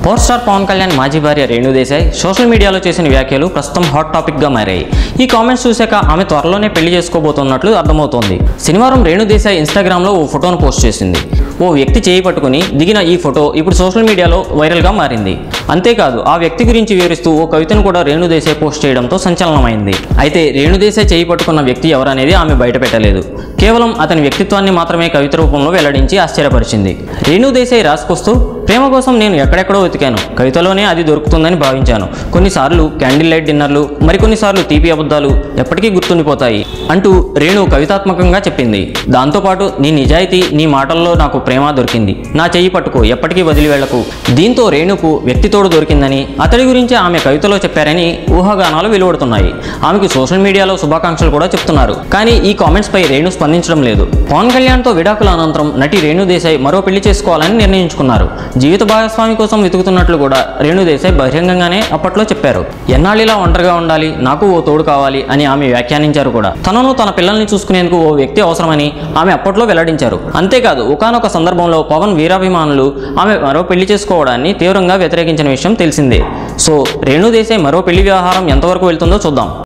power star Pawan Kalyan మాజీ భార్య Renu Desai social మీడియాలో చేసిన వ్యాఖ్యలు ప్రస్తుతం హాట్ టాపిక్గా మారాయి ఈ కామెంట్స్ చూశాక ఆమె త్వరలోనే పెళ్లి చేసుకోబోతున్నట్లు అర్థమవుతోంది శనివారం రేణు దేశాయ్ ఇన్స్టాగ్రామ్లో ఓ ఫోటోను పోస్ట్ చేసింది ఓ వ్యక్తి చేయి పట్టుకుని దిగిన ఈ ఫోటో ఇప్పుడు సోషల్ మీడియాలో వైరల్గా మారింది అంతేకాదు ఆ వ్యక్తి గురించి వివరిస్తూ ఓ కవితను కూడా రేణు దేశాయ్ పోస్ట్ చేయడంతో సంచలనమైంది అయితే రేణు దేశాయ్ చేయి పట్టుకున్న వ్యక్తి ఎవరనేది ఆమె బయటపెట్టలేదు కేవలం అతని వ్యక్తిత్వాన్ని మాత్రమే కవిత రూపంలో వెల్లడించి ఆశ్చర్యపరిచింది రేణు దేశాయ్ రాసుకొస్తూ ప్రేమ కోసం నేను ఎక్కడెక్కడో వెతికాను కవితలోనే అది దొరుకుతుందని భావించాను కొన్నిసార్లు క్యాండిల్ లైట్ డిన్నర్లు మరికొన్నిసార్లు తీపి అబద్ధాలు ఎప్పటికీ గుర్తుండిపోతాయి అంటూ రేణు కవితాత్మకంగా చెప్పింది దాంతోపాటు నీ నిజాయితీ నీ మాటల్లో నాకు ప్రేమ దొరికింది నా చెయ్యి పట్టుకో ఎప్పటికీ వదిలి వెళ్లకు దీంతో రేణుకు వ్యక్తితోడు దొరికిందని అతడి గురించి ఆమె కవితలో చెప్పారని ఊహాగానాలు వెలువడుతున్నాయి ఆమెకు సోషల్ మీడియాలో శుభాకాంక్షలు కూడా చెప్తున్నారు కానీ ఈ కామెంట్స్ పై రేణు స్పందించడం లేదు పవన్ కళ్యాణ్తో విడాకుల అనంతరం నటి రేణు దేశాయ్ మరో పెళ్లి చేసుకోవాలని నిర్ణయించుకున్నారు జీవిత భాగస్వామి కోసం వెతుకుతున్నట్లు కూడా రేణు దేశాయ్ బహిరంగంగానే అప్పట్లో చెప్పారు ఎన్నాళ్ళిలా ఒంటరిగా ఉండాలి నాకు ఓ తోడు కావాలి అని ఆమె వ్యాఖ్యానించారు కూడా తనను తన పిల్లల్ని చూసుకునేందుకు ఓ వ్యక్తి అవసరమని ఆమె అప్పట్లో వెల్లడించారు అంతేకాదు ఒకానొక సందర్భంలో పవన్ వీరాభిమానులు ఆమె మరో పెళ్లి చేసుకోవడాన్ని తీవ్రంగా వ్యతిరేకించిన విషయం తెలిసిందే సో రేణు దేశాయ్ మరో పెళ్లి వ్యవహారం ఎంతవరకు వెళ్తుందో చూద్దాం